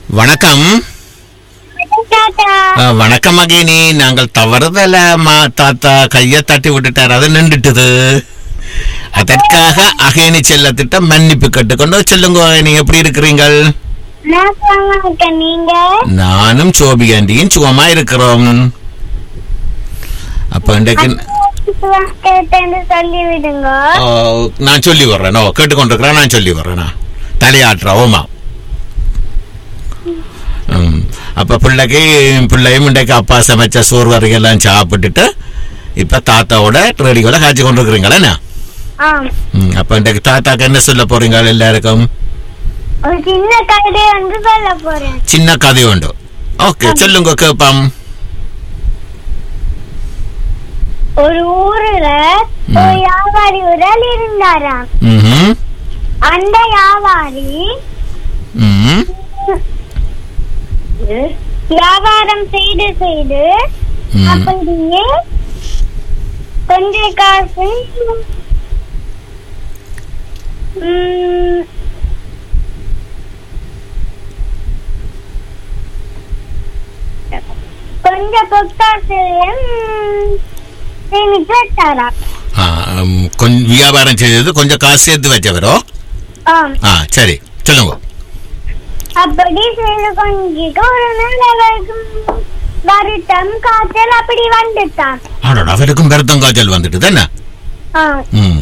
வணக்கம் தாத்தா அஹ், வணக்கம் அகினி நாங்கள் தவறுதல மா தாத்தா கையை தட்டி விட்டுட்டார் அது நின்றுட்டுது அதற்காக அகேனி செல்லத்திட்ட மன்னிப்பு கேட்டுக்கொண்டு சொல்லுங்க அகேனி எப்படி இருக்கிறீங்கள் நான் சும்மா இருக்கேன் நீங்க நானும் சோபி ஆண்டியும் சுகமா இருக்கிறோம் அப்ப இன்றைக்கு கேட்டேன்னு சொல்லி விடுங்க ஓ, நான் சொல்லி வர்றேன் ஓ கேட்டுக்கொண்டிருக்கிறேன் நான் சொல்லி வர்றேன் தலையாட்டுற ஓமா ம். அப்ப பிள்ளைக்கு பிள்ளையும் இன்றைக்கு அப்பா சமைச்ச சோறு வரையெல்லாம் சாப்பிட்டுட்டு இப்ப தாத்தாவோட ரேடியோல காய்ச்சி கொண்டிருக்கிறீங்களா என்ன ஆ ம், அப்ப இன்றைக்கு தாத்தாக்கு என்ன சொல்ல போறீங்க எல்லாருக்கும் ஒரு சின்ன கதை வந்து சொல்ல போறேன் சின்ன கதை உண்டு ஓகே சொல்லுங்க கேட்பாம் ஒரு ஊர்ல ஒரு வியாபாரி உரல் இருந்தாராம் ம்ஹும். அந்த வியாபாரி ம். வியாபாரம் செய்து செய்து ம். அப்படியே கொஞ்ச காசு ம், கொஞ்ச பொக்காசையும் சேமிச்சு வச்சாராம் ஆ, ம், கொஞ்சம் வியாபாரம் செய்தது கொஞ்சம் காசு சேர்த்து வச்சவரோ ஆம் ஆ சரி சொல்லுங்க அப்படி செய்து கொஞ்சிட்டு ஒரு நாள் அவருக்கு வருத்தம் காய்ச்சல் அப்படி வந்துட்டான் ஆடா அவருக்கும் பெருத்தம் காய்ச்சல் வந்துட்டு தானே ஆ. ம்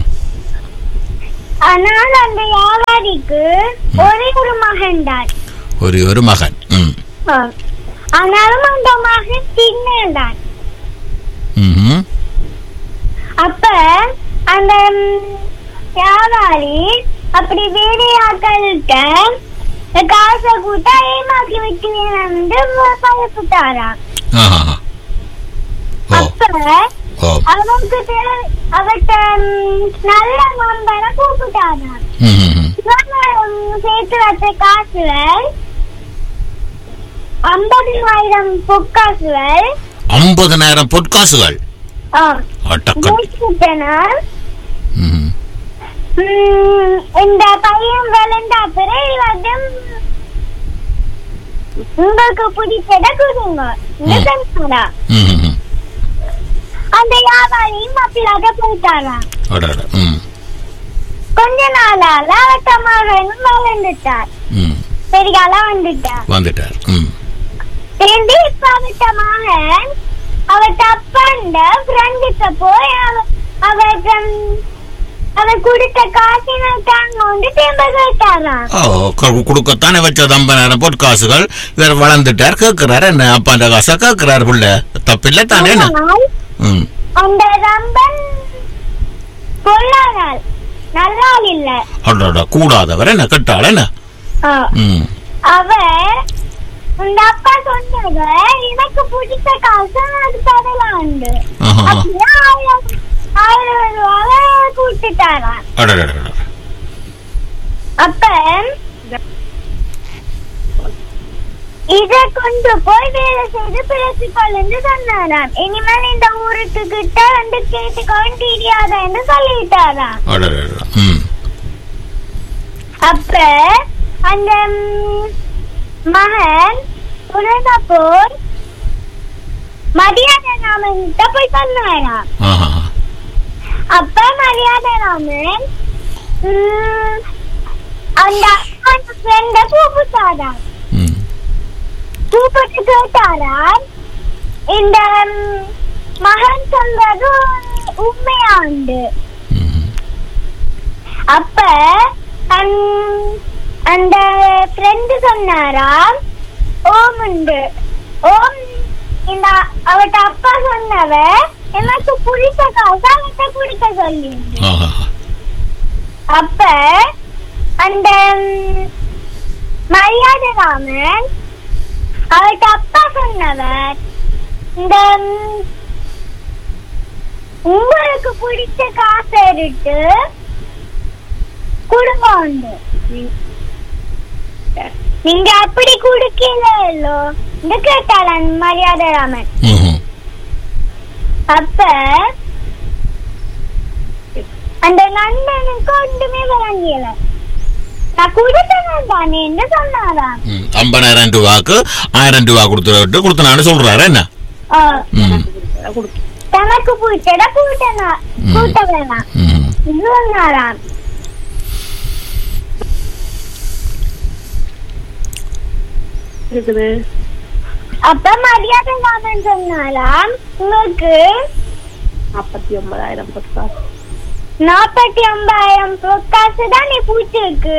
ஆனால் அந்த வியாபாரிக்கு ஒரே ஒரு மகன் தான் ஒரு ஒரு மகன் ம் ஆ. ஆனாலும் அந்த மகன் சின்னதான் ம்ஹும். அப்ப அந்த ம், வியாபாரி அப்படி வேலையாக்கள்கிட்ட காசை கூட்ட ஏமாக்கி விட்டுவேன் பயப்பட்டாராம் ஆஹா. ஓ அப்ப ஓ அவனுக்கு தெ- அவர்ட்ட ம், நல்ல நண்பரை கூப்பிட்டாராம் ம்ஹும். இவன் சேர்த்து வச்ச காசுகள் ஐம்பதாயிரம் பொக்காசுகள் ஐம்பதனாயிரம் பொற்காசுகள் ஆ, அட்டக்க மூச்சுட்டனர். ம்ஹும். ம், இந்த பையன் விளைந்த பிறகு வந்து உங்களுக்கு பிடிச்சத கொடுங்க இந்த ம். சொன்னாரா. ம்ஹும். அந்த வியாபாரியும் அப்படியாக போயிட்டாராம் அடடா. ம் கொஞ்ச நாளால அவட்ட மகனும் வளர்ந்துட்டார் ம் பெரியால வந்துட்டார் வந்துட்டார் ம் சேர்ந்து இப்ப அவட்ட மகன் அவட்ட அப்பாண்ட ஃப்ரெண்டுக்கு போய் அவ- அவட்ட ம், அவ கொடுத்த காசினை தாங்க வந்து திரும்ப கேட்டாராம் ஓ கு- கொடுக்கத்தானே வச்சது ஐம்பதாயிரம் பொற்காசுகள் இவர் வளர்ந்துட்டார் கேட்கிறாரு என்ன அப்பாண்ட காசை கேட்கிறாரு புள்ள தப்பில்லை தானே என்ன ஆனால் ம் அந்த ரம்பன் பொல்லாதாள் நல்லாள் இல்ல அடடா கூடாதவர் என்ன கெட்டாள் என்ன ஆ. ம் அவ உங்க அப்பா சொன்னவ எனக்கு பிடிச்ச காசு அது தரலாண்டு ஆஹா. அப்படியே ஆயிரம் ஆயிரம் ரூபாவை கொடுத்துட்டாராம் அடடடடா. அப்ப இத கொண்டு போய் வேலை செய்து பிழைச்சுக்கொள்ளுன்னு சொன்னாராம் இனிமேல் இந்த ஊருக்கு கிட்ட வந்து கேட்டுக்கொண்டு தெரியாத என்று சொல்லிட்டாராம் அடடடா. ம் அப்ப அந்த ம், மகன் உணர்ந்தப்போர் மரியாதை ராமன்கிட்ட போய் சொன்னாராம் ஆஹா அப்ப மரியாதை ராமன் ம், அந்த ஃப்ரெண்ட கூப்பிட்டாராம் ம் கூப்பிட்டு கேட்டாராம் இந்த ம், மகன் சொல்றது உண்மையாண்டு ம் அப்ப அந்த- அந்த ஃப்ரெண்டு சொன்னாராம் ஓம் உண்டு ஓம் இந்த அவட்ட அப்பா சொன்னவ எனக்கு பிடிச்ச காசு அவட்ட குடிக்க சொல்லி ஆஹா அப்ப அந்த ம், மரியாதை ராமன் அவட்ட அப்பா சொன்னவர் இந்த ம், உங்களுக்கு பிடிச்ச காசை எடுத்து குடுங்க உண்டு நீங்க அப்படி குடுக்கீங்களோ இந்த கேட்டாளன் மரியாதை ராமன் ம்ஹும். அப்ப அந்த நண்பனுக்கு ஒன்றுமே விளங்கியல நான் கொடுத்தேன் தானே என்ன சொன்னாராம் ம், ஐம்பதாயிரம் ரூபாய்க்கு ஆயிரம் ரூபாய் கொடுத்துட்டு கொடுத்தனான்னு சொல்றாரு என்ன ஆ, ம் தனக்கு பூச்சட கூட்டனா கூட்ட வேணாம் ம் இது சொன்னாராம் இருக்குது அப்ப மரியாதை இல்லாமன்னு சொன்னாராம் உங்களுக்கு நாற்பத்தி ஒன்பதாயிரம் பொற்காசு நாற்பத்தி ஒன்பதாயிரம் காசு தான் நீ பூச்சிருக்கு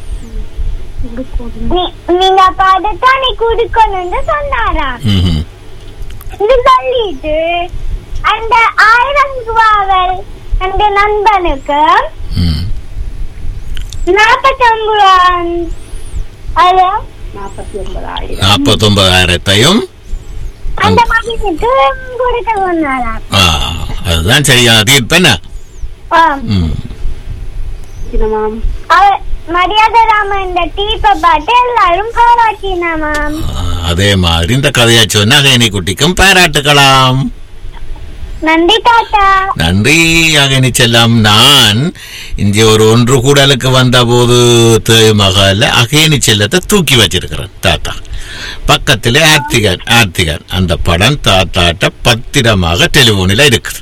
நீ- நீங்க அப்ப அதைத்தான் நீ கொடுக்கணும்னு சொன்னாராம் ம் இது சொல்லிட்டு அந்த ஆயிரம் ரூபாவல் அந்த நண்பனுக்கு ம் நாற்பத்தி ஒன்பதாயிரம் அது நாற்பத்தி ஒன்பதாயிரம் நாற்பத்தொன்பதாயிரத்தையும் அந்த மகனுக்கு கொடுக்க சொன்னாராம் ஆ, அதுதான் சரியான தீர்ப்பு என்ன ஆம். ம் சின்னமாம் அவ மரியாதை ராமன் இந்த டீப்பை பார்த்து எல்லாரும் பாராட்டினாமாம் ஆ, அதே மாதிரி இந்த கதையை சொன்ன அகேனி குட்டிக்கும் பாராட்டுக்கலாம் நன்றி தாத்தா நன்றி அகனி செல்லம் நான் இங்கே ஒரு ஒன்று கூடலுக்கு வந்தபோது மகால அகேனி செல்லத்தை தூக்கி வச்சிருக்கிறேன் தாத்தா பக்கத்திலே ஆர்த்திகன் ஆர்த்திகன் அந்த படம் தாத்தாட்ட பத்திரமாக டெலிபோனில் இருக்குது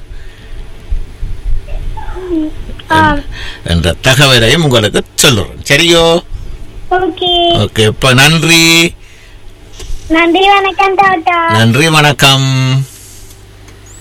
ஆம். என்ற தகவலையும் உங்களுக்கு சொல்லுறேன் சரியோ ஓகே ஓகே இப்ப நன்றி நன்றி வணக்கம் தாத்தா நன்றி வணக்கம்